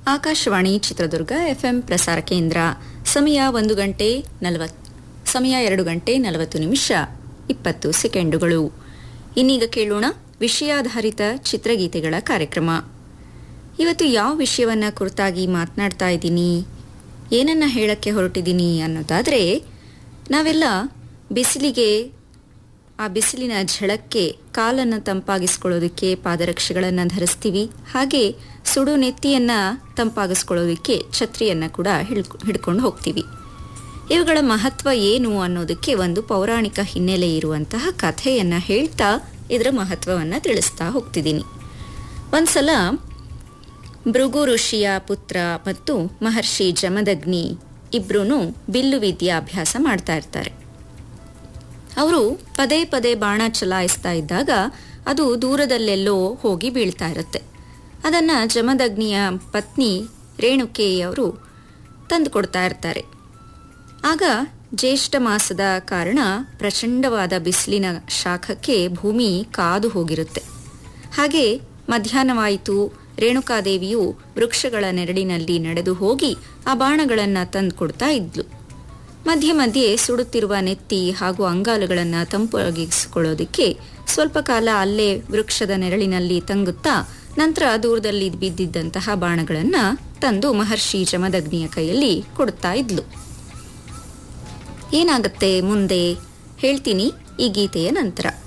Akashvani Chitradurga FM ಪ್ರಸಾರ ಕೇಂದ್ರ ಸಮಯ ಒಂದು ಗಂಟೆ ನಲವತ್ ಸಮಯ ಎರಡು ಗಂಟೆ ನಲವತ್ತು ನಿಮಿಷ ಇಪ್ಪತ್ತು ಸೆಕೆಂಡುಗಳು ಇನ್ನೀಗ ಕೇಳೋಣ ವಿಷಯಾಧಾರಿತ ಚಿತ್ರಗೀತೆಗಳ ಕಾರ್ಯಕ್ರಮ ಇವತ್ತು ಯಾವ ವಿಷಯವನ್ನ ಕುರಿತಾಗಿ ಮಾತನಾಡ್ತಾ ಇದ್ದೀನಿ ಏನನ್ನ ಹೇಳಕ್ಕೆ ಹೊರಟಿದ್ದೀನಿ ಅನ್ನೋದಾದರೆ ನಾವೆಲ್ಲ ಬಿಸಿಲಿಗೆ ಆ ಬಿಸಿಲಿನ ಝಳಕ್ಕೆ ಕಾಲನ್ನು ತಂಪಾಗಿಸ್ಕೊಳ್ಳೋದಕ್ಕೆ ಪಾದರಕ್ಷೆಗಳನ್ನು ಧರಿಸ್ತೀವಿ ಹಾಗೆ ಸುಡು ನೆತ್ತಿಯನ್ನ ತಂಪಾಗಿಸ್ಕೊಳ್ಳೋದಕ್ಕೆ ಛತ್ರಿಯನ್ನ ಕೂಡ ಹಿಡ್ಕೊ ಹಿಡ್ಕೊಂಡು ಹೋಗ್ತೀವಿ ಇವುಗಳ ಮಹತ್ವ ಏನು ಅನ್ನೋದಕ್ಕೆ ಒಂದು ಪೌರಾಣಿಕ ಹಿನ್ನೆಲೆ ಇರುವಂತಹ ಕಥೆಯನ್ನ ಹೇಳ್ತಾ ಇದರ ಮಹತ್ವವನ್ನ ತಿಳಿಸ್ತಾ ಹೋಗ್ತಿದ್ದೀನಿ ಒಂದ್ಸಲ ಭೃಗು ಋಷಿಯ ಪುತ್ರ ಮತ್ತು ಮಹರ್ಷಿ ಜಮದಗ್ನಿ ಇಬ್ರು ಬಿಲ್ಲು ವಿದ್ಯಾಭ್ಯಾಸ ಮಾಡ್ತಾ ಇರ್ತಾರೆ ಅವರು ಪದೇ ಪದೇ ಬಾಣ ಚಲಾಯಿಸ್ತಾ ಇದ್ದಾಗ ಅದು ದೂರದಲ್ಲೆಲ್ಲೋ ಹೋಗಿ ಬೀಳ್ತಾ ಇರುತ್ತೆ ಅದನ್ನ ಜಮದಗ್ನಿಯ ಪತ್ನಿ ರೇಣುಕೆಯವರು ತಂದು ಕೊಡ್ತಾ ಇರ್ತಾರೆ ಆಗ ಜ್ಯೇಷ್ಠ ಮಾಸದ ಕಾರಣ ಪ್ರಚಂಡವಾದ ಬಿಸಿಲಿನ ಶಾಖಕ್ಕೆ ಭೂಮಿ ಕಾದು ಹೋಗಿರುತ್ತೆ ಹಾಗೆ ಮಧ್ಯಾಹ್ನವಾಯಿತು ರೇಣುಕಾದೇವಿಯು ವೃಕ್ಷಗಳ ನೆರಳಿನಲ್ಲಿ ನಡೆದು ಹೋಗಿ ಆ ಬಾಣಗಳನ್ನು ತಂದು ಕೊಡ್ತಾ ಇದ್ಲು ಮಧ್ಯೆ ಮಧ್ಯೆ ಸುಡುತ್ತಿರುವ ನೆತ್ತಿ ಹಾಗೂ ಅಂಗಾಲುಗಳನ್ನು ತಂಪಾಗಿಸಿಕೊಳ್ಳೋದಕ್ಕೆ ಸ್ವಲ್ಪ ಕಾಲ ಅಲ್ಲೇ ವೃಕ್ಷದ ನೆರಳಿನಲ್ಲಿ ತಂಗುತ್ತಾ ನಂತರ ದೂರದಲ್ಲಿ ಬಿದ್ದಿದ್ದಂತಹ ಬಾಣಗಳನ್ನು ತಂದು ಮಹರ್ಷಿ ಜಮದಗ್ನಿಯ ಕೈಯಲ್ಲಿ ಕೊಡ್ತಾ ಇದ್ಲು ಏನಾಗತ್ತೆ ಮುಂದೆ ಹೇಳ್ತೀನಿ ಈ ಗೀತೆಯ ನಂತರ